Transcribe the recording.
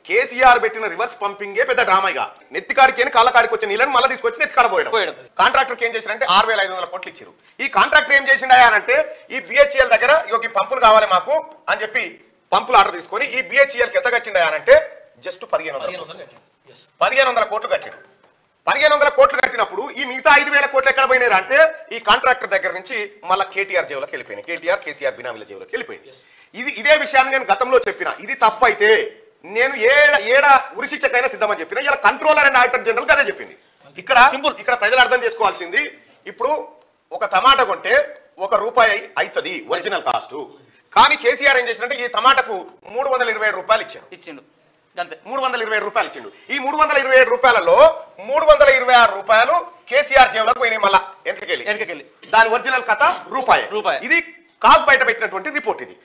కేసీఆర్ పెట్టిన రివర్స్ పంపింగే పెద్ద డ్రామాగా నెత్తికాడికి అని కాళ్ళకాడికి వచ్చిన నీళ్ళని మళ్ళీ తీసుకొచ్చి నెత్తికాడ పోయడం పోయడం. కాంట్రాక్టర్కి ఏం చేశారంటే ఆరు వేల ఐదు వందల కోట్లు ఇచ్చారు ఈ కాంట్రాక్టర్ ఏం చేసిండా అంటే ఈ బిహెచ్ఎల్ దగ్గర ఇగో ఈ పంపులు కావాలి మాకు అని చెప్పి పంపులు ఆర్డర్ తీసుకొని ఈ బిహెచ్ఎల్కి ఎంత కట్టిండా అంటే జస్ట్ పదిహేను వందల పదిహేను కోట్లు. వందలు కట్టాం ఎస్ పదిహేను వందల కోట్లు కట్టాడు పదిహేను వందల కోట్లు కట్టినప్పుడు ఈ మిగతా ఐదు వేల కోట్లు ఎక్కడ పోయినారు అంటే ఈ కాంట్రాక్టర్ దగ్గర నుంచి మళ్ళీ కేటీఆర్ జేబులోకి వెళ్ళిపోయినాయి కేటీఆర్ కేసీఆర్ బినామీల జేబులోకి వెళ్ళిపోయింది ఇది ఇదే విషయాన్ని నేను గతంలో చెప్పిన ఇది తప్పైతే నేను ఏడ ఏడ ఉరిశిక్షకైనా సిద్ధమని చెప్పిన ఇలా కంట్రోలర్ అండ్ ఆడిటర్ జనరల్ అదే చెప్పింది ఇక్కడ సింపుల్ ఇక్కడ ప్రజలు అర్థం చేసుకోవాల్సింది ఇప్పుడు ఒక టమాటా కొంటే ఒక రూపాయి అవుతుంది ఒరిజినల్ కాస్ట్ కానీ కేసీఆర్ ఏం చేసినట్టే ఈ టమాటాకు మూడు వందల ఇరవై ఏడు రూపాయలు ఇచ్చాడు ఇచ్చిండు అంతే మూడు వందల ఇరవై ఏడు రూపాయలు ఇచ్చిండు ఈ మూడు వందల ఇరవై ఏడు రూపాయలలో మూడు వందల ఇరవై ఆరు రూపాయలు కేసీఆర్ జేబులోకి పోయినాయి మళ్ళా వెనకకెళ్ళి వెనకకెళ్ళి. దాని ఒరిజినల్ కథ రూపాయి రూపాయి. ఇది కాగ్ బయట పెట్టినటువంటి రిపోర్ట్ ఇది